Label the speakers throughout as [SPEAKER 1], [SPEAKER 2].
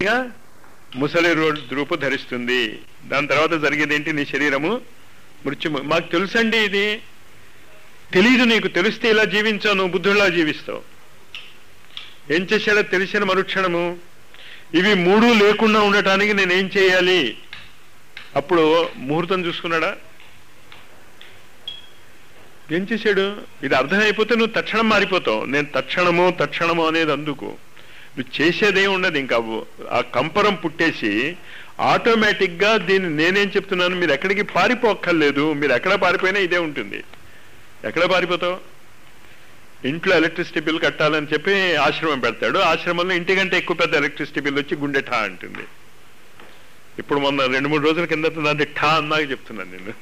[SPEAKER 1] ముసలి రో- రూపు ధరిస్తుంది దాని తర్వాత జరిగేది ఏంటి నీ శరీరము మృత్యు మాకు తెలుసండి ఇది తెలీదు నీకు తెలిస్తే ఇలా జీవించావు నువ్వు బుద్ధుడిలా జీవిస్తావు ఏం చేశాడో తెలిసిన మరుక్షణము ఇవి మూడు లేకుండా ఉండటానికి నేనేం చేయాలి అప్పుడు ముహూర్తం చూసుకున్నాడా ఏం చేశాడు ఇది అర్థమైపోతే నువ్వు తక్షణం మారిపోతావు నేను తక్షణము తక్షణము అనేది అందుకు నువ్వు చేసేదేం ఉండదు ఇంకా ఆ కంపరం పుట్టేసి ఆటోమేటిక్ గా దీన్ని నేనేం చెప్తున్నాను మీరు ఎక్కడికి పారిపోక్కర్లేదు మీరు ఎక్కడ పారిపోయినా ఇదే ఉంటుంది ఎక్కడ పారిపోతావు ఇంట్లో ఎలక్ట్రిసిటీ బిల్ కట్టాలని చెప్పి ఆశ్రమం పెడతాడు ఆశ్రమంలో ఇంటికంటే ఎక్కువ పెద్ద ఎలక్ట్రిసిటీ బిల్ వచ్చి గుండె ఠా అంటుంది ఇప్పుడు మొన్న రెండు మూడు రోజుల కింద దాన్ని ఠా అన్నాక చెప్తున్నాను నేను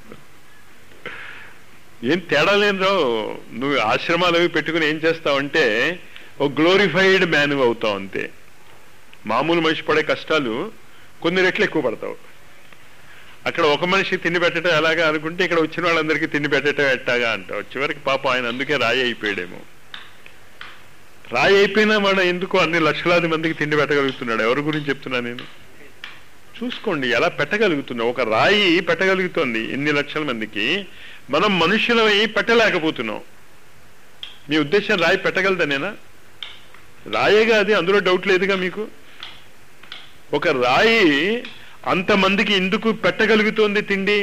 [SPEAKER 1] ఏం తేడా లేని రావు నువ్వు ఆశ్రమాలు అవి పెట్టుకుని ఏం చేస్తావంటే ఒక గ్లోరిఫైడ్ మ్యాన్ అవుతావు అంతే మామూలు మనిషి పడే కష్టాలు కొన్ని రెట్లు ఎక్కువ పడతావు అక్కడ ఒక మనిషి తిండి పెట్టడం ఎలాగా అనుకుంటే ఇక్కడ వచ్చిన వాళ్ళందరికీ తిండి పెట్టడం ఎట్టాగా అంటావు చివరికి పాప ఆయన అందుకే రాయి అయిపోయాడేమో రాయి అయిపోయినా వాడు ఎందుకు అన్ని లక్షలాది మందికి తిండి పెట్టగలుగుతున్నాడు ఎవరి గురించి చెప్తున్నా నేను చూసుకోండి ఎలా పెట్టగలుగుతున్నావు ఒక రాయి పెట్టగలుగుతోంది ఇన్ని లక్షల మందికి మనం మనుషులమై పెట్టలేకపోతున్నాం మీ ఉద్దేశం రాయి పెట్టగలదనేనా రాయేగా అది అందులో డౌట్ లేదుగా మీకు ఒక రాయి అంతమందికి ఎందుకు పెట్టగలుగుతోంది తిండి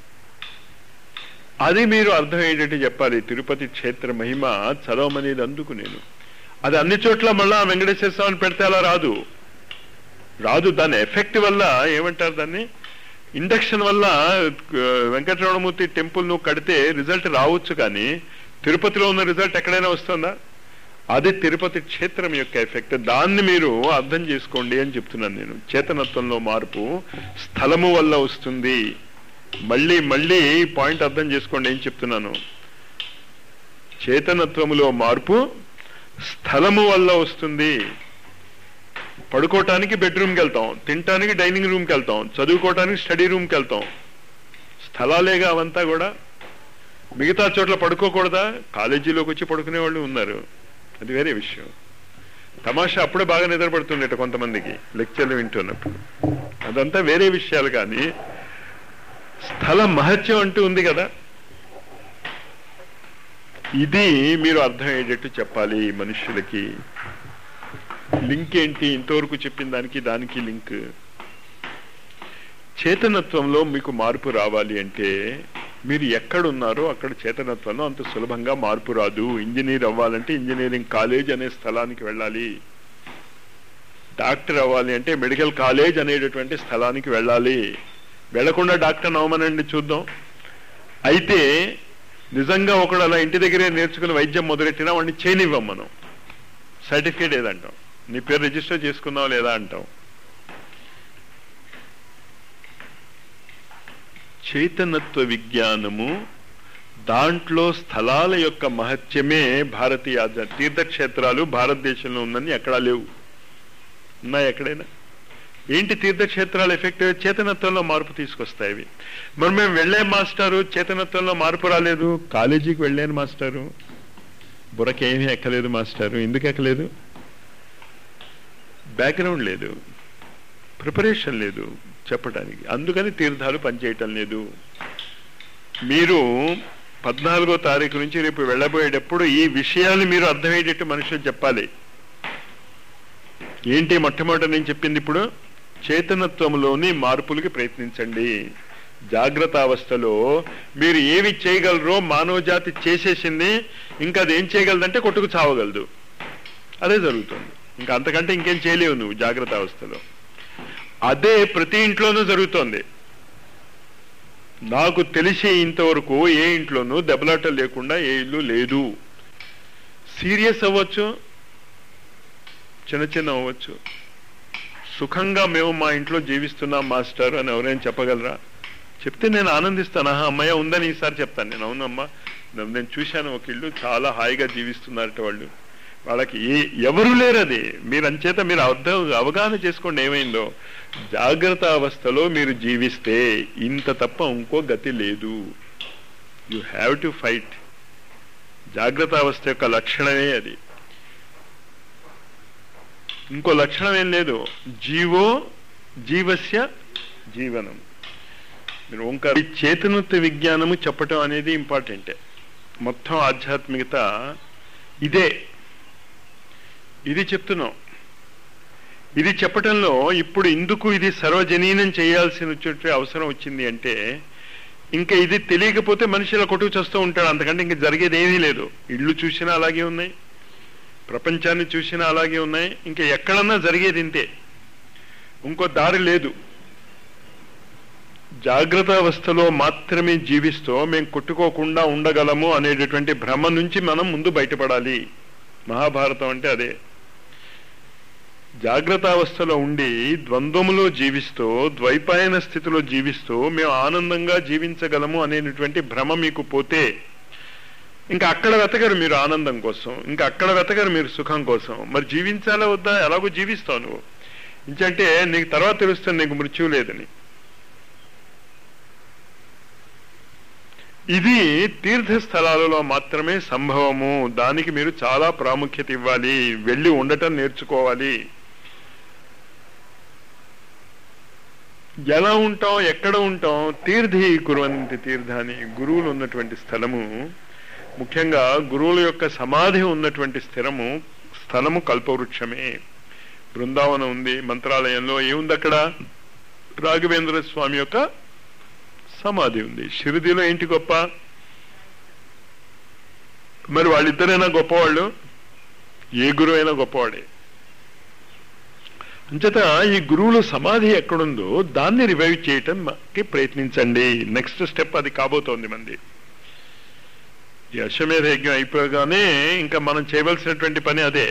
[SPEAKER 1] అది మీరు అర్థమయ్యేటట్టు చెప్పాలి తిరుపతి క్షేత్ర మహిమ చదవమనేది అందుకు నేను అది అన్ని చోట్ల మళ్ళా వెంకటేశ్వర స్వామిని పెడితే అలా రాదు రాదు దాని ఎఫెక్ట్ వల్ల ఏమంటారు దాన్ని ఇండక్షన్ వల్ల ఆ, వెంకటరమణమూర్తి టెంపుల్ నువ్వు కడితే రిజల్ట్ రావచ్చు కానీ తిరుపతిలో ఉన్న రిజల్ట్ ఎక్కడైనా వస్తుందా అది తిరుపతి క్షేత్రం యొక్క ఎఫెక్ట్ దాన్ని మీరు అర్థం చేసుకోండి అని చెప్తున్నాను నేను చేతనత్వంలో మార్పు స్థలము వల్ల వస్తుంది మళ్ళీ మళ్ళీ ఈ పాయింట్ అర్థం చేసుకోండి ఏం చెప్తున్నాను చేతనత్వములో మార్పు స్థలము వల్ల వస్తుంది పడుకోవటానికి బెడ్రూమ్కి వెళ్తాం తినటానికి డైనింగ్ రూమ్కి వెళ్తాం చదువుకోవటానికి స్టడీ రూమ్కి వెళ్తాం స్థలాలేగా అవంతా కూడా మిగతా చోట్ల పడుకోకూడదా కాలేజీలోకి వచ్చి పడుకునే వాళ్ళు ఉన్నారు అది వేరే విషయం తమాషా అప్పుడే బాగా నిద్రపడుతుందట కొంతమందికి లెక్చర్లు వింటున్నప్పుడు అదంతా వేరే విషయాలు కానీ స్థల మహత్యం అంటూ ఉంది కదా ఇది మీరు అర్థమయ్యేటట్టు చెప్పాలి మనుషులకి లింక్ ఏంటి ఇంతవరకు చెప్పిన దానికి దానికి లింక్ చేతనత్వంలో మీకు మార్పు రావాలి అంటే మీరు ఎక్కడున్నారో అక్కడ చేతనత్వంలో అంత సులభంగా మార్పు రాదు ఇంజనీర్ అవ్వాలంటే ఇంజనీరింగ్ కాలేజ్ అనే స్థలానికి వెళ్ళాలి డాక్టర్ అవ్వాలి అంటే మెడికల్ కాలేజ్ అనేటటువంటి స్థలానికి వెళ్ళాలి వెళ్లకుండా డాక్టర్ అవ్వమనండి చూద్దాం అయితే నిజంగా ఒకడు అలా ఇంటి దగ్గరే నేర్చుకుని వైద్యం మొదలెట్టినా వాడిని చేయనివ్వం మనం సర్టిఫికేట్ ఏదంటాం నీ పేరు రిజిస్టర్ చేసుకున్నావు లేదా అంటాం చైతన్యత్వ విజ్ఞానము దాంట్లో స్థలాల యొక్క మహత్యమే భారతీయ ఆధ్య- తీర్థక్షేత్రాలు భారతదేశంలో ఉందని ఎక్కడా లేవు ఉన్నాయి ఎక్కడైనా ఏంటి తీర్థక్షేత్రాల ఎఫెక్ట్ చేతనత్వంలో మార్పు తీసుకొస్తాయి ఇవి మరి మేము వెళ్ళే మాస్టారు చేతనత్వంలో మార్పు రాలేదు కాలేజీకి వెళ్ళాను మాస్టారు బుర్రకేమీ ఎక్కలేదు మాస్టారు ఎందుకు ఎక్కలేదు బ్యాక్గ్రౌండ్ లేదు ప్రిపరేషన్ లేదు చెప్పడానికి అందుకని తీర్థాలు పనిచేయటం లేదు మీరు పద్నాలుగో తారీఖు నుంచి రేపు వెళ్ళబోయేటప్పుడు ఈ విషయాలు మీరు అర్థమయ్యేటట్టు మనుషులు చెప్పాలి ఏంటి మొట్టమొదటి నేను చెప్పింది ఇప్పుడు చేతనత్వంలోని మార్పులకి ప్రయత్నించండి జాగ్రత్త అవస్థలో మీరు ఏవి చేయగలరో మానవ జాతి చేసేసింది ఇంకా అది ఏం చేయగలదంటే కొట్టుకు చావగలదు అదే జరుగుతుంది ఇంకా అంతకంటే ఇంకేం చేయలేవు నువ్వు జాగ్రత్త అవస్థలో అదే ప్రతి ఇంట్లోనూ జరుగుతోంది నాకు తెలిసి ఇంతవరకు ఏ ఇంట్లోనూ దెబ్బలాట లేకుండా ఏ ఇల్లు లేదు సీరియస్ అవ్వచ్చు చిన్న చిన్న అవ్వచ్చు సుఖంగా మేము మా ఇంట్లో జీవిస్తున్నాం మాస్టర్ అని ఎవరైనా చెప్పగలరా చెప్తే నేను ఆనందిస్తాను ఆహా అమ్మయ్య ఉందని ఈసారి చెప్తాను నేను అవునమ్మా నేను చూశాను ఒక ఇల్లు చాలా హాయిగా జీవిస్తున్నారట వాళ్ళు వాళ్ళకి ఏ ఎవరు లేరు అది మీరు అంచేత మీరు అర్థం అవగాహన చేసుకోండి ఏమైందో జాగ్రత్త అవస్థలో మీరు జీవిస్తే ఇంత తప్ప ఇంకో గతి లేదు యు హ్యావ్ టు ఫైట్ జాగ్రత్త అవస్థ యొక్క లక్షణమే అది ఇంకో లక్షణం ఏం లేదు జీవో జీవస్య జీవనం మీరు ఓంకార ఈ చేతనత్వ విజ్ఞానము చెప్పటం అనేది ఇంపార్టెంటే మొత్తం ఆధ్యాత్మికత ఇదే ఇది చెప్తున్నాం ఇది చెప్పటంలో ఇప్పుడు ఇందుకు ఇది సర్వజనీనం చేయాల్సిన అవసరం వచ్చింది అంటే ఇంకా ఇది తెలియకపోతే మనిషి ఇలా కొట్టుకు చేస్తూ ఉంటాడు అంతకంటే ఇంకా జరిగేది ఏమీ లేదు ఇళ్ళు చూసినా అలాగే ఉన్నాయి ప్రపంచాన్ని చూసినా అలాగే ఉన్నాయి ఇంకా ఎక్కడన్నా జరిగేది ఇంతే ఇంకో దారి లేదు జాగ్రత్త అవస్థలో మాత్రమే జీవిస్తూ మేము కొట్టుకోకుండా ఉండగలము అనేటటువంటి భ్రమ నుంచి మనం ముందు బయటపడాలి మహాభారతం అంటే అదే జాగ్రత్త అవస్థలో ఉండి ద్వంద్వములో జీవిస్తూ ద్వైపాయన స్థితిలో జీవిస్తూ మేము ఆనందంగా జీవించగలము అనేటువంటి భ్రమ మీకు పోతే ఇంకా అక్కడ వెతకరు మీరు ఆనందం కోసం ఇంకా అక్కడ వెతకరు మీరు సుఖం కోసం మరి జీవించాలా వద్దా ఎలాగో జీవిస్తావు నువ్వు ఇంకంటే నీకు తర్వాత తెలుస్తుంది నీకు మృత్యువు లేదని ఇది తీర్థస్థలాలలో మాత్రమే సంభవము దానికి మీరు చాలా ప్రాముఖ్యత ఇవ్వాలి వెళ్ళి ఉండటం నేర్చుకోవాలి ఎలా ఉంటాం ఎక్కడ ఉంటాం తీర్థి కురువంతి తీర్థాన్ని గురువులు ఉన్నటువంటి స్థలము ముఖ్యంగా గురువుల యొక్క సమాధి ఉన్నటువంటి స్థిరము స్థలము కల్పవృక్షమే బృందావనం ఉంది మంత్రాలయంలో ఏముంది అక్కడ రాఘవేంద్ర స్వామి యొక్క సమాధి ఉంది షిరిదిలో ఏంటి గొప్ప మరి వాళ్ళిద్దరైనా గొప్పవాళ్ళు ఏ గురువు అయినా గొప్పవాడే అంచేత ఈ గురువుల సమాధి ఎక్కడుందో దాన్ని రివైవ్ చేయటానికి ప్రయత్నించండి నెక్స్ట్ స్టెప్ అది కాబోతోంది మంది ఈ అశ్వమేధ యజ్ఞం అయిపోగానే ఇంకా మనం చేయవలసినటువంటి పని అదే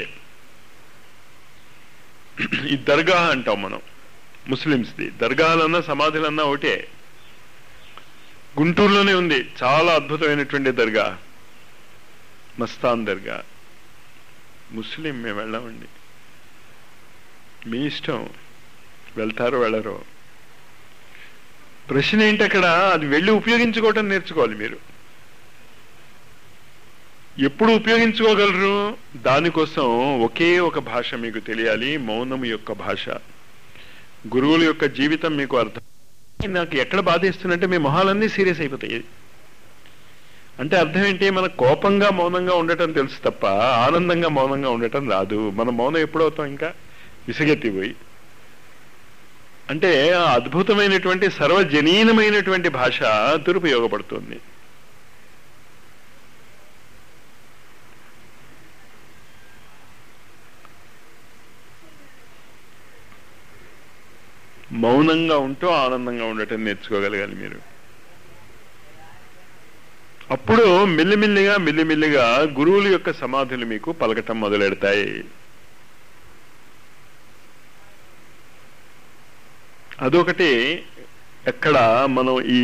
[SPEAKER 1] ఈ దర్గా అంటాం మనం ముస్లిమ్స్ది దర్గాలన్నా సమాధులన్నా ఒకటే గుంటూరులోనే ఉంది చాలా అద్భుతమైనటువంటి దర్గా మస్తాన్ దర్గా ముస్లిం మేము వెళ్ళామండి మీ ఇష్టం వెళ్తారో వెళ్ళరో ప్రశ్న ఏంటి అక్కడ అది వెళ్ళి ఉపయోగించుకోవటం నేర్చుకోవాలి మీరు ఎప్పుడు ఉపయోగించుకోగలరు దానికోసం ఒకే ఒక భాష మీకు తెలియాలి మౌనం యొక్క భాష గురువుల యొక్క జీవితం మీకు అర్థం నాకు ఎక్కడ బాధేస్తుందంటే మీ మొహాలన్నీ సీరియస్ అయిపోతాయి అంటే అర్థం ఏంటి మన కోపంగా మౌనంగా ఉండటం తెలుసు తప్ప ఆనందంగా మౌనంగా ఉండటం రాదు మన మౌనం ఎప్పుడవుతాం ఇంకా విసగెత్తిపోయి అంటే ఆ అద్భుతమైనటువంటి సర్వజనీనమైనటువంటి భాష దురుపయోగపడుతుంది మౌనంగా ఉంటూ ఆనందంగా ఉండటం నేర్చుకోగలగాలి మీరు అప్పుడు మెల్లిమెల్లిగా మెల్లిమెల్లిగా గురువుల యొక్క సమాధులు మీకు పలకటం మొదలెడతాయి అదొకటి ఎక్కడ మనం ఈ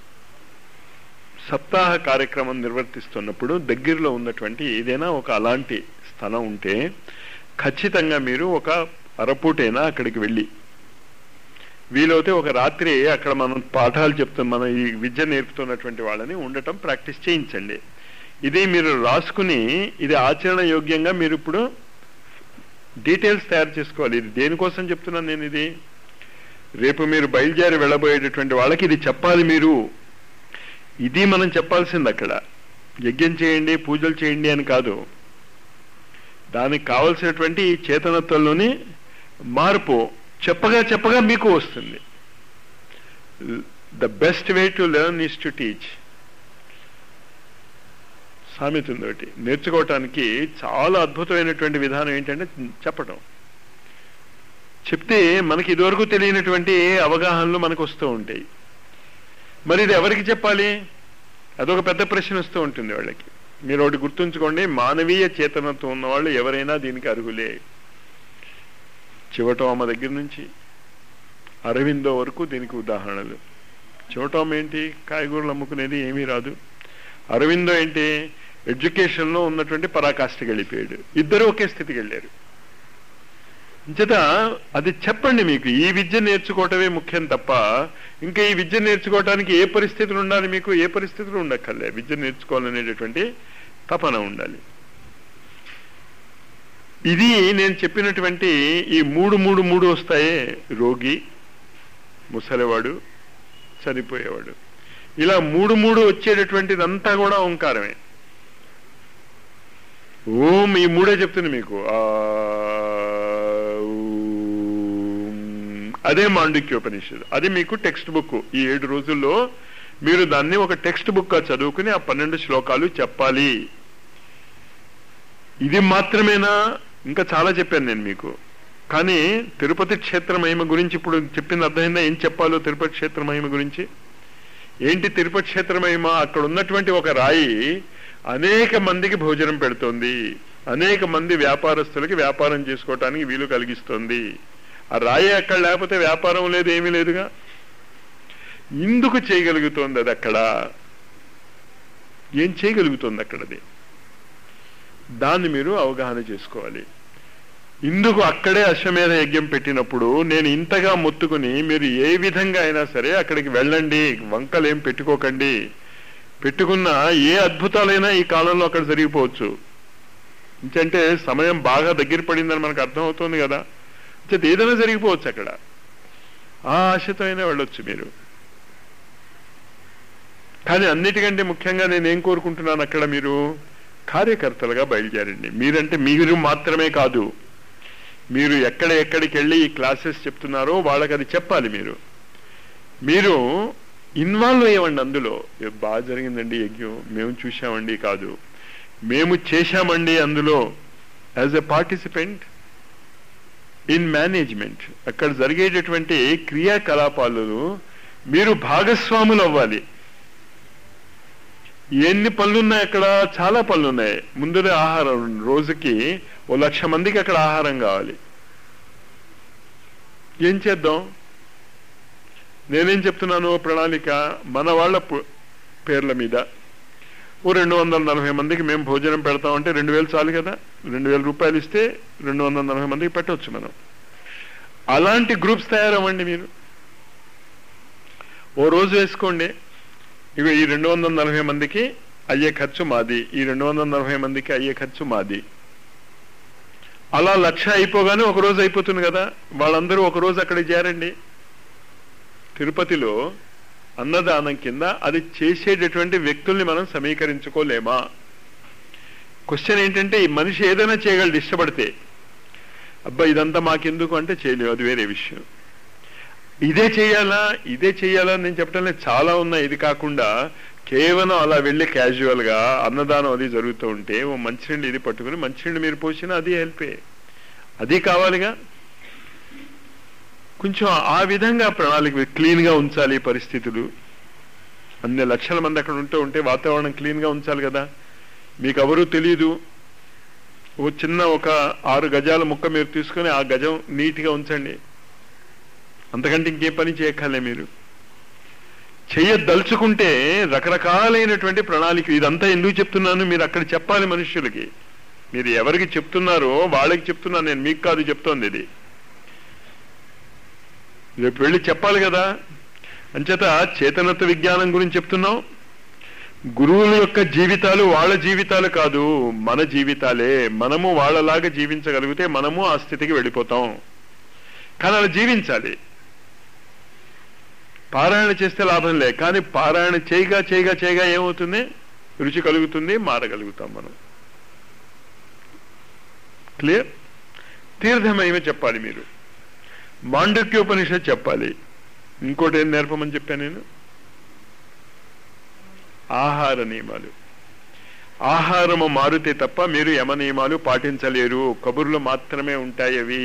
[SPEAKER 1] సప్తాహ కార్యక్రమం నిర్వర్తిస్తున్నప్పుడు దగ్గరలో ఉన్నటువంటి ఏదైనా ఒక అలాంటి స్థలం ఉంటే ఖచ్చితంగా మీరు ఒక అరపూటైనా అక్కడికి వెళ్ళి వీలైతే ఒక రాత్రి అక్కడ మనం పాఠాలు చెప్తాం మనం ఈ విద్య నేర్పుతున్నటువంటి వాళ్ళని ఉండటం ప్రాక్టీస్ చేయించండి ఇది మీరు రాసుకుని ఇది ఆచరణ యోగ్యంగా మీరు ఇప్పుడు డీటెయిల్స్ తయారు చేసుకోవాలి ఇది దేనికోసం చెప్తున్నాను నేను ఇది రేపు మీరు బయలుదేరి వెళ్ళబోయేటటువంటి వాళ్ళకి ఇది చెప్పాలి మీరు ఇది మనం చెప్పాల్సింది అక్కడ యజ్ఞం చేయండి పూజలు చేయండి అని కాదు దానికి కావలసినటువంటి ఈ చేతనత్వంలోని మార్పు చెప్పగా చెప్పగా మీకు వస్తుంది the best way to learn is to teach సామెత ఉంది ఒకటి నేర్చుకోవటానికి చాలా అద్భుతమైనటువంటి విధానం ఏంటంటే చెప్పటం చెప్తే మనకి ఇదివరకు తెలియనటువంటి అవగాహనలు మనకు వస్తూ ఉంటాయి మరి ఇది ఎవరికి చెప్పాలి అదొక పెద్ద ప్రశ్న వస్తూ ఉంటుంది వాళ్ళకి మీరు ఒకటి గుర్తుంచుకోండి మానవీయ చేతనత్వం ఉన్నవాళ్ళు ఎవరైనా దీనికి అర్హులే చివటోమ దగ్గర నుంచి అరవిందో వరకు దీనికి ఉదాహరణలు చివటోమ ఏంటి కాయగూరలు అమ్ముకునేది ఏమీ రాదు అరవిందో ఏంటి ఎడ్యుకేషన్లో ఉన్నటువంటి పరాకాష్ఠకి వెళ్ళిపోయాడు ఇద్దరు ఒకే స్థితికి వెళ్ళారు ఇంచేత అది చెప్పండి మీకు ఈ విద్య నేర్చుకోవటమే ముఖ్యం తప్ప ఇంకా ఈ విద్య నేర్చుకోవటానికి ఏ పరిస్థితులు ఉండాలి మీకు ఏ పరిస్థితులు ఉండక్కర్లే విద్య నేర్చుకోవాలనేటటువంటి తపన ఉండాలి ఇది నేను చెప్పినటువంటి ఈ మూడు మూడు మూడు వస్తాయే రోగి ముసలివాడు చనిపోయేవాడు ఇలా మూడు మూడు వచ్చేటటువంటిదంతా కూడా ఓంకారమే ఓం ఈ మూడే చెప్తుంది మీకు ఆ, ఊం. అదే మాండుక్యోపనిషత్తు అది మీకు టెక్స్ట్ బుక్ ఈ ఏడు రోజుల్లో మీరు దాన్ని ఒక టెక్స్ట్ బుక్ గా చదువుకుని ఆ పన్నెండు శ్లోకాలు చెప్పాలి ఇది మాత్రమేనా ఇంకా చాలా చెప్పాను నేను మీకు కానీ తిరుపతి క్షేత్ర మహిమ గురించి ఇప్పుడు చెప్పింది అర్థమైందా ఏం చెప్పాలో తిరుపతి క్షేత్ర మహిమ గురించి ఏంటి తిరుపతి క్షేత్ర మహిమ అక్కడ ఉన్నటువంటి ఒక రాయి అనేక మందికి భోజనం పెడుతోంది అనేక మంది వ్యాపారస్తులకి వ్యాపారం చేసుకోవటానికి వీలు కలిగిస్తుంది ఆ రాయి అక్కడ లేకపోతే వ్యాపారం లేదు ఏమీ లేదుగా ఎందుకు చేయగలుగుతోంది అది అక్కడ ఏం చేయగలుగుతుంది అక్కడది దాన్ని మీరు అవగాహన చేసుకోవాలి ఇందుకు అక్కడే అశ్వమేధ యజ్ఞం పెట్టినప్పుడు నేను ఇంతగా మొత్తుకుని మీరు ఏ విధంగా అయినా సరే అక్కడికి వెళ్ళండి వంకలేం పెట్టుకోకండి పెట్టుకున్న ఏ అద్భుతాలైనా ఈ కాలంలో అక్కడ జరిగిపోవచ్చు ఇంకంటే సమయం బాగా దగ్గర పడిందని మనకు అర్థమవుతుంది కదా ఇంకది ఏదైనా జరిగిపోవచ్చు అక్కడ ఆ ఆశతో అయినా వెళ్ళొచ్చు మీరు కానీ అన్నిటికంటే ముఖ్యంగా నేను ఏం కోరుకుంటున్నాను అక్కడ మీరు కార్యకర్తలుగా బయలుదేరండి మీరంటే మీరు మాత్రమే కాదు మీరు ఎక్కడ ఎక్కడికి వెళ్ళి ఈ క్లాసెస్ చెప్తున్నారో వాళ్ళకి అది చెప్పాలి మీరు మీరు ఇన్వాల్వ్ అయ్యవండి అందులో "ఏ, బాగా జరిగిందండి యజ్ఞం మేము చూశామండి కాదు మేము చేశామండి అందులో as a participant in management అక్కడ జరిగేటటువంటి క్రియాకలాపాలను మీరు భాగస్వాములు అవ్వాలి ఎన్ని పనులున్నాయి అక్కడ చాలా పనులున్నాయి ముందరే ఆహారం రోజుకి ఓ లక్ష మందికి అక్కడ ఆహారం కావాలి ఏం చేద్దాం నేనేం చెప్తున్నాను ప్రణాళిక మన వాళ్ళ పు- పేర్ల మీద ఓ రెండు వందల నలభై మందికి మేము భోజనం పెడతామంటే రెండు వేలు చాలు కదా రెండు వేల రూపాయలు ఇస్తే రెండు వందల నలభై మందికి పెట్టవచ్చు మనం అలాంటి గ్రూప్స్ తయారవ్వండి మీరు ఓ రోజు వేసుకోండి ఇక ఈ రెండు వందల నలభై మందికి అయ్యే ఖర్చు మాది ఈ రెండు వందల నలభై మందికి అయ్యే ఖర్చు మాది అలా లక్ష అయిపోగానే ఒక రోజు అయిపోతుంది కదా వాళ్ళందరూ ఒక రోజు అక్కడికి చేరండి తిరుపతిలో అన్నదానం కింద అది చేసేటటువంటి వ్యక్తుల్ని మనం సమీకరించుకోలేమా క్వశ్చన్ ఏంటంటే ఈ మనిషి ఏదైనా చేయగలడు ఇష్టపడితే అబ్బా ఇదంతా మాకెందుకు అంటే చేయలేవు అది వేరే విషయం ఇదే చేయాలా ఇదే చేయాలా అని నేను చెప్పడం లేదు చాలా ఉన్నాయి ఇది కాకుండా కేవలం అలా వెళ్ళి క్యాజువల్ గా అన్నదానం అది జరుగుతూ ఉంటే ఓ మంచినీళ్ళు ఇది పట్టుకుని మంచినీళ్ళు మీరు పోసినా అది హెల్పే అది కావాలిగా కొంచెం ఆ విధంగా ప్రణాళిక క్లీన్ గా ఉంచాలి ఈ పరిస్థితులు అన్ని లక్షల మంది అక్కడ ఉంటూ ఉంటే వాతావరణం క్లీన్ గా ఉంచాలి కదా మీకు ఎవరూ తెలియదు ఓ చిన్న ఒక ఆరు గజాల ముక్క మీరు తీసుకొని ఆ గజం నీట్ గా ఉంచండి అంతకంటే ఇంకే పని చేయక్కర్లే మీరు చెయ్యదలుచుకుంటే రకరకాలైనటువంటి ప్రణాళిక ఇదంతా ఎందుకు చెప్తున్నాను మీరు అక్కడ చెప్పాలి మనుషులకి మీరు ఎవరికి చెప్తున్నారో వాళ్ళకి చెప్తున్నాను నేను మీకు కాదు చెప్తోంది ఇది రేపు వెళ్ళి చెప్పాలి కదా అంచేత చేతనత్వ విజ్ఞానం గురించి చెప్తున్నాం గురువుల యొక్క జీవితాలు వాళ్ళ జీవితాలు కాదు మన జీవితాలే మనము వాళ్ళలాగా జీవించగలిగితే మనము ఆ స్థితికి వెళ్ళిపోతాం కానీ అలా జీవించాలి పారాయణ చేస్తే లాభం లే కానీ పారాయణ చేయగా చేయగా చేయగా ఏమవుతుంది రుచి కలుగుతుంది మారగలుగుతాం మనం క్లియర్ తీర్థమయమే చెప్పాలి మీరు మాండక్యోపనిషత్ చెప్పాలి ఇంకోటి ఏం నేర్పమని చెప్పాను నేను ఆహార నియమాలు ఆహారము మారితే తప్ప మీరు యమ నియమాలు పాటించలేరు కబుర్లు మాత్రమే ఉంటాయి అవి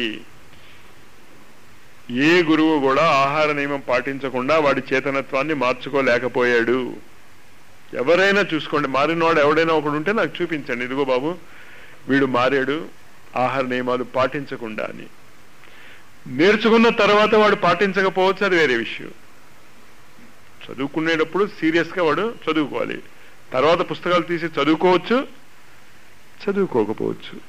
[SPEAKER 1] ఏ గురువు కూడా ఆహార నియమం పాటించకుండా వాడి చేతనత్వాన్ని మార్చుకోలేకపోయాడు ఎవరైనా చూసుకోండి మారినవాడు ఎవడైనా ఒకడు ఉంటే నాకు చూపించండి ఇదిగో బాబు వీడు మారాడు ఆహార నియమాలు పాటించకుండా అని నేర్చుకున్న తర్వాత వాడు పాటించకపోవచ్చు అది వేరే విషయం చదువుకునేటప్పుడు సీరియస్ గా వాడు చదువుకోవాలి తర్వాత పుస్తకాలు తీసి చదువుకోవచ్చు చదువుకోకపోవచ్చు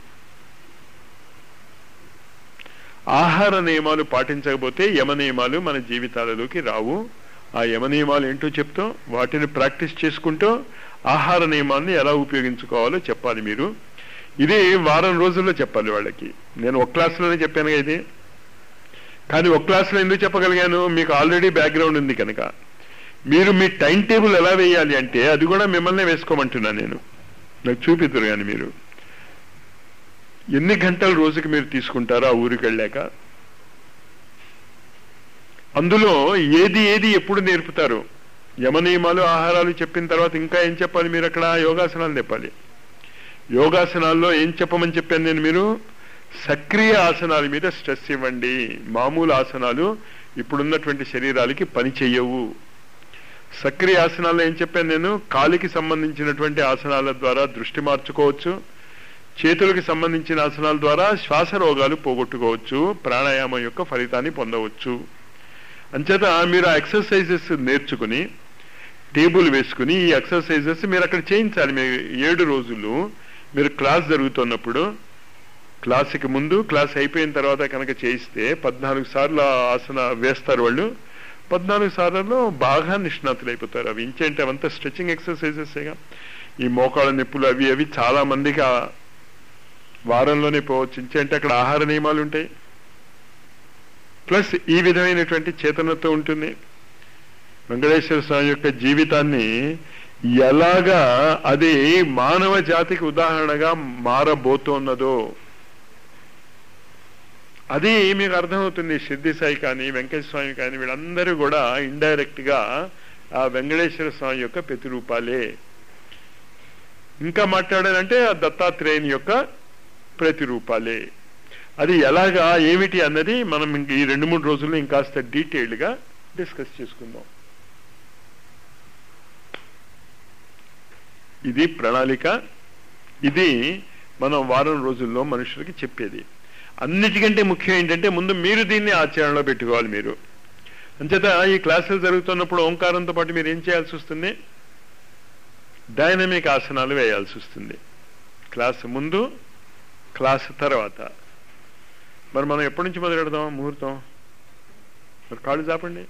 [SPEAKER 1] ఆహార నియమాలు పాటించకపోతే యమ నియమాలు మన జీవితాలలోకి రావు ఆ యమ నియమాలు ఏంటో చెప్తూ వాటిని ప్రాక్టీస్ చేసుకుంటూ ఆహార నియమాన్ని ఎలా ఉపయోగించుకోవాలో చెప్పాలి మీరు ఇది వారం రోజుల్లో చెప్పాలి వాళ్ళకి నేను ఒక క్లాసులోనే చెప్పాను ఇది కానీ ఒక క్లాసులో ఎందుకు చెప్పగలిగాను మీకు ఆల్రెడీ బ్యాక్గ్రౌండ్ ఉంది కనుక మీరు మీ టైం టేబుల్ ఎలా వేయాలి అంటే అది కూడా మిమ్మల్ని వేసుకోమంటున్నాను నేను నాకు చూపిద్దరు కానీ మీరు ఎన్ని గంటల రోజుకి మీరు తీసుకుంటారో ఆ ఊరికి వెళ్ళాక అందులో ఏది ఏది ఎప్పుడు నేర్పుతారు యమనియమాలు ఆహారాలు చెప్పిన తర్వాత ఇంకా ఏం చెప్పాలి మీరు అక్కడ యోగాసనాలు చెప్పాలి యోగాసనాల్లో ఏం చెప్పమని చెప్పాను నేను మీరు సక్రియ ఆసనాల మీద స్ట్రెస్ ఇవ్వండి మామూలు ఆసనాలు ఇప్పుడున్నటువంటి శరీరాలకి పని చెయ్యవు సక్రియ ఆసనాల్లో ఏం చెప్పాను నేను కాలికి సంబంధించినటువంటి ఆసనాల ద్వారా దృష్టి మార్చుకోవచ్చు చేతులకు సంబంధించిన ఆసనాల ద్వారా శ్వాస రోగాలు పోగొట్టుకోవచ్చు ప్రాణాయామం యొక్క ఫలితాన్ని పొందవచ్చు అంచేత మీరు ఆ ఎక్సర్సైజెస్ నేర్చుకుని టేబుల్ వేసుకుని ఈ ఎక్సర్సైజెస్ మీరు అక్కడ చేయించాలి మీరు ఏడు రోజులు మీరు క్లాస్ జరుగుతున్నప్పుడు క్లాస్కి ముందు క్లాస్ అయిపోయిన తర్వాత కనుక చేయిస్తే పద్నాలుగు సార్లు ఆ ఆసన వేస్తారు వాళ్ళు పద్నాలుగు సార్లలో బాగా నిష్ణాతులు అయిపోతారు అవి ఇంకేంటి అవంతా స్ట్రెచింగ్ ఎక్సర్సైజెస్గా ఈ మోకాళ్ళ నొప్పులు అవి అవి చాలా మందికి ఆ వారంలోనే పోవచ్చు ఇంకేంటి అక్కడ ఆహార నియమాలు ఉంటాయి ప్లస్ ఈ విధమైనటువంటి చేతనతో ఉంటుంది వెంకటేశ్వర స్వామి యొక్క జీవితాన్ని ఎలాగా అది మానవ జాతికి ఉదాహరణగా మారబోతున్నదో అది మీకు అర్థమవుతుంది సిద్ధి సాయి కానీ వెంకటేశ్వర స్వామి కానీ వీళ్ళందరూ కూడా ఇండైరెక్ట్ గా ఆ వెంకటేశ్వర స్వామి యొక్క ప్రతిరూపాలే ఇంకా మాట్లాడాలంటే ఆ దత్తాత్రేయుని యొక్క ప్రతిరూపాలే అది ఎలాగా ఏమిటి అన్నది మనం ఇంక ఈ రెండు మూడు రోజుల్లో ఇంకాస్త డీటెయిల్డ్ గా డిస్కస్ చేసుకుందాం ఇది ప్రణాళిక ఇది మనం వారం రోజుల్లో మనుషులకి చెప్పేది అన్నిటికంటే ముఖ్యం ఏంటంటే ముందు మీరు దీన్ని ఆచరణలో పెట్టుకోవాలి మీరు అంచేత ఈ క్లాసులు జరుగుతున్నప్పుడు ఓంకారంతో పాటు మీరు ఏం చేయాల్సి వస్తుంది డైనమిక్ ఆసనాలు వేయాల్సి వస్తుంది క్లాస్ ముందు క్లాస్ తర్వాత మరి మనం ఎప్పటి నుంచి మొదలు పెడదాం ముహూర్తం మరి కాళ్ళు చాపండి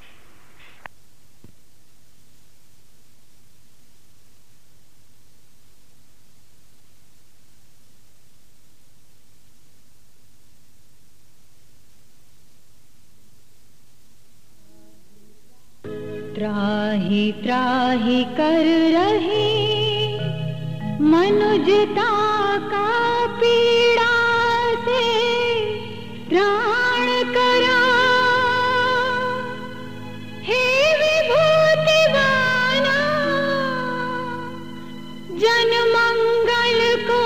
[SPEAKER 2] त्राहि त्राहि कर रहे मनुजता का पीड़ा से त्राण करा हे विभूतिवाना जन मंगल को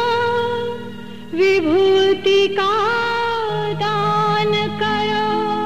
[SPEAKER 2] विभूति का दान करो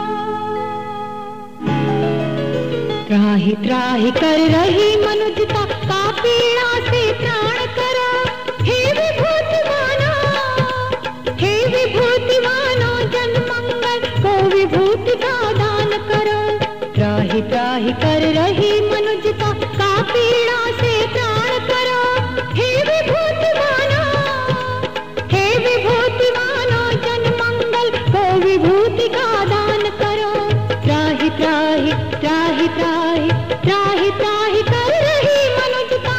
[SPEAKER 2] त्राहि त्राहि कर रही मनुजता का पीड़ा से त्राण करो हे विभूतिवानो हे विभूतिवानो जन मंगल को विभूति का दान करो त्राहि त्राहि कर रही मनुजता का पीड़ा से त्राण करो हे विभूतिवानो हे विभूतिवानो जन मंगल को विभूति का दान करो त्राहि त्राहि त्राहि त्राहि त्राहि त्राहि कर रही मनुजता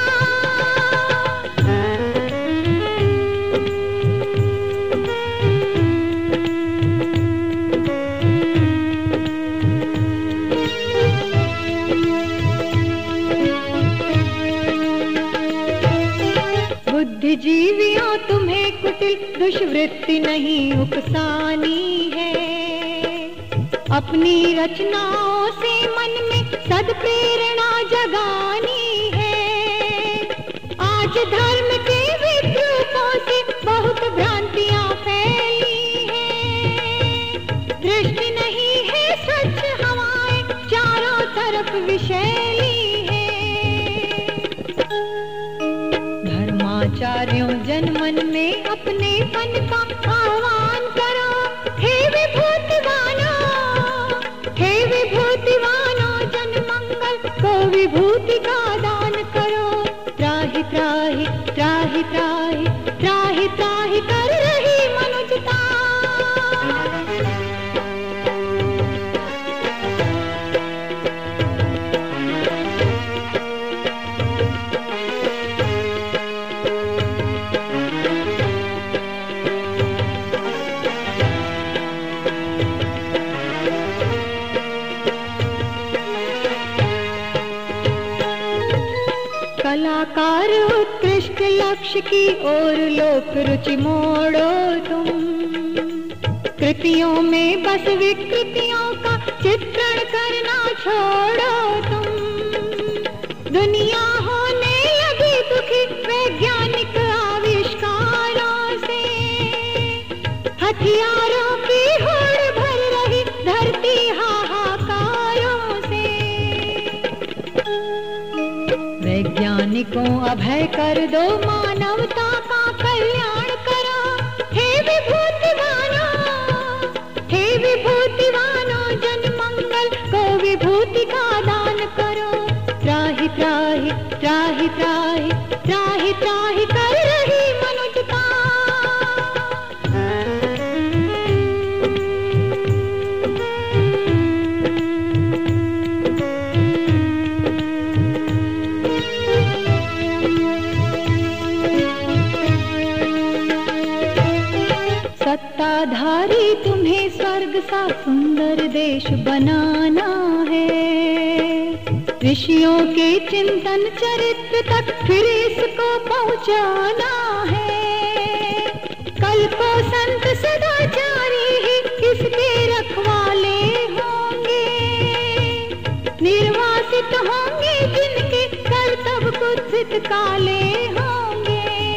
[SPEAKER 2] बुद्धिजीवियों तुम्हें कुटिल दुष्वृत्ति नहीं उकसानी है अपनी रचनाओं से मन में सदप्रेरणा जगानी है आज धर्म के विद्रूपों से बहुत भ्रांतियां फैली हैं दृष्टि नहीं है स्वच्छ हवाएं चारों तरफ विषैली है धर्माचार्यों जन मन में अपने पन का आह्वान करो हे विभूतिवानो हे विभूतिवानो जन मंगल को विभूति का दान करो त्राहि त्राहि त्राहि त्राहि त्राहि त्राहि कर रही मनुजता कलाकार उत्कृष्ट लक्ष्य की ओर लोक रुचि मोड़ो तुम कृतियों में बस विकृतियों का चित्रण करना छोड़ो तुम दुनिया होने लगी दुखी वैज्ञानिक आविष्कारों से हथियारों की होड़ भर रही धरती हाहाकारों से वैज्ञानिकों अभय कर दो मानवता का कल्याण करो हे विभूतिवानो हे विभूतिवानो जन मंगल को विभूति का दान करो त्राहि त्राहि त्राहि त्राहि त्राहि त्राहि कर रही मनुजता सत्ताधारी तुम्हें स्वर्ग सा सुंदर देश बनाना है ऋषियों के चिंतन चरित्र तक फिर इसको पहुंचाना है कल को संत सदाचारी ही इसके रखवाले होंगे निर्वासित होंगे जिनके कर्तव्य कुत्सित काले होंगे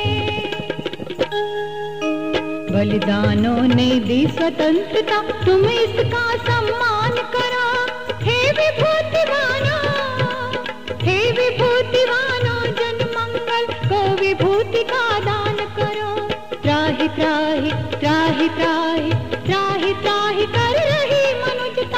[SPEAKER 2] बलिदानों ने दी स्वतंत्रता तुम इसका सम्मान करो हे विभूतिवानो हे विभूतिवानो जन मंगल को विभूति का दान करो त्राहि त्राहि त्राहि त्राहि त्राहि त्राहि कर रही मनुजता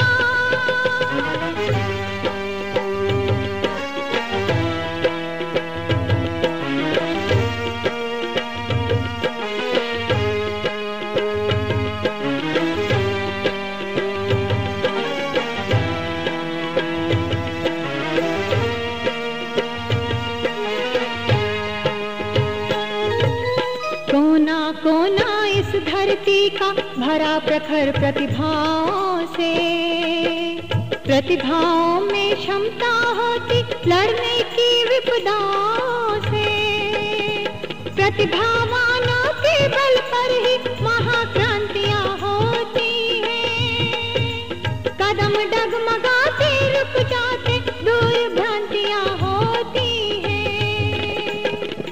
[SPEAKER 2] कोना कोना इस धरती का भरा प्रखर प्रतिभाओं से प्रतिभाओं में क्षमता होती लड़ने की विपदाओं से प्रतिभावानों के बल पर ही महाक्रांतियां होती हैं कदम डगमगाते रुक जाते दूर भ्रांतियां होती हैं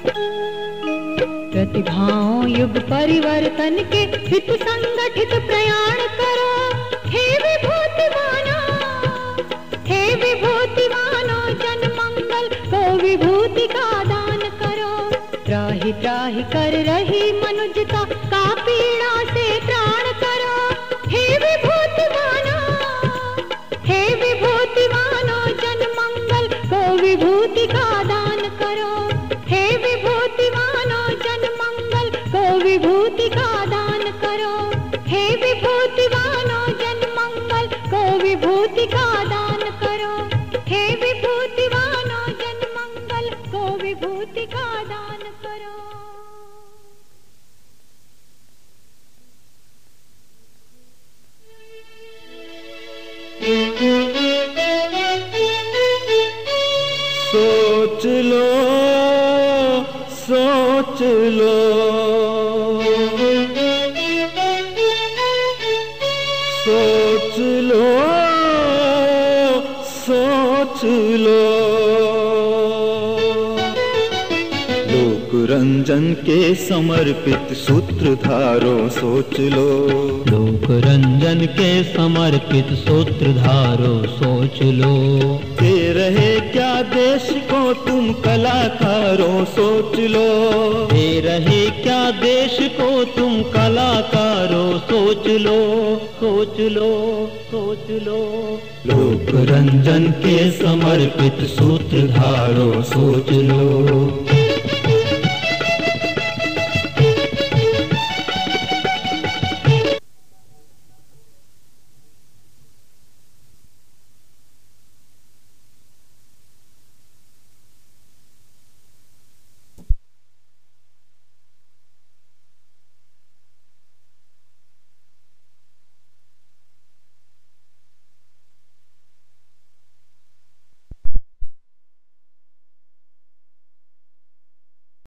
[SPEAKER 2] प्रतिभाओं युग परिवर्तन के हित संगठित प्रयाण करो हे विभूतिवानो हे विभूतिवानो जन मंगल को विभूति का दान करो त्राहि त्राहि कर रही मनुजता का पीड़ा से त्राण करो हे विभूतिवानो हे विभूतिवानो जन मंगल को विभूति का दान करो हे विभूतिवानो जन मंगल को विभूति का दान करो हे विभूतिवानो जन मंगल को विभूति का दान करो हे विभूतिवानो जन मंगल को विभूति का दान करो
[SPEAKER 3] सोच लो सोच लो सोच लो सोच लो लोक रंजन के समर्पित सूत्रधारो सोच लो
[SPEAKER 4] लोक रंजन के समर्पित सूत्रधारो सोच लो
[SPEAKER 3] दे रहे क्या देश को तुम कलाकारों सोच लो
[SPEAKER 4] दे रहे क्या देश को तुम कलाकारों सोच लो सोच लो सोच लो
[SPEAKER 3] लोक रंजन के समर्पित सूत्रधारो सोच लो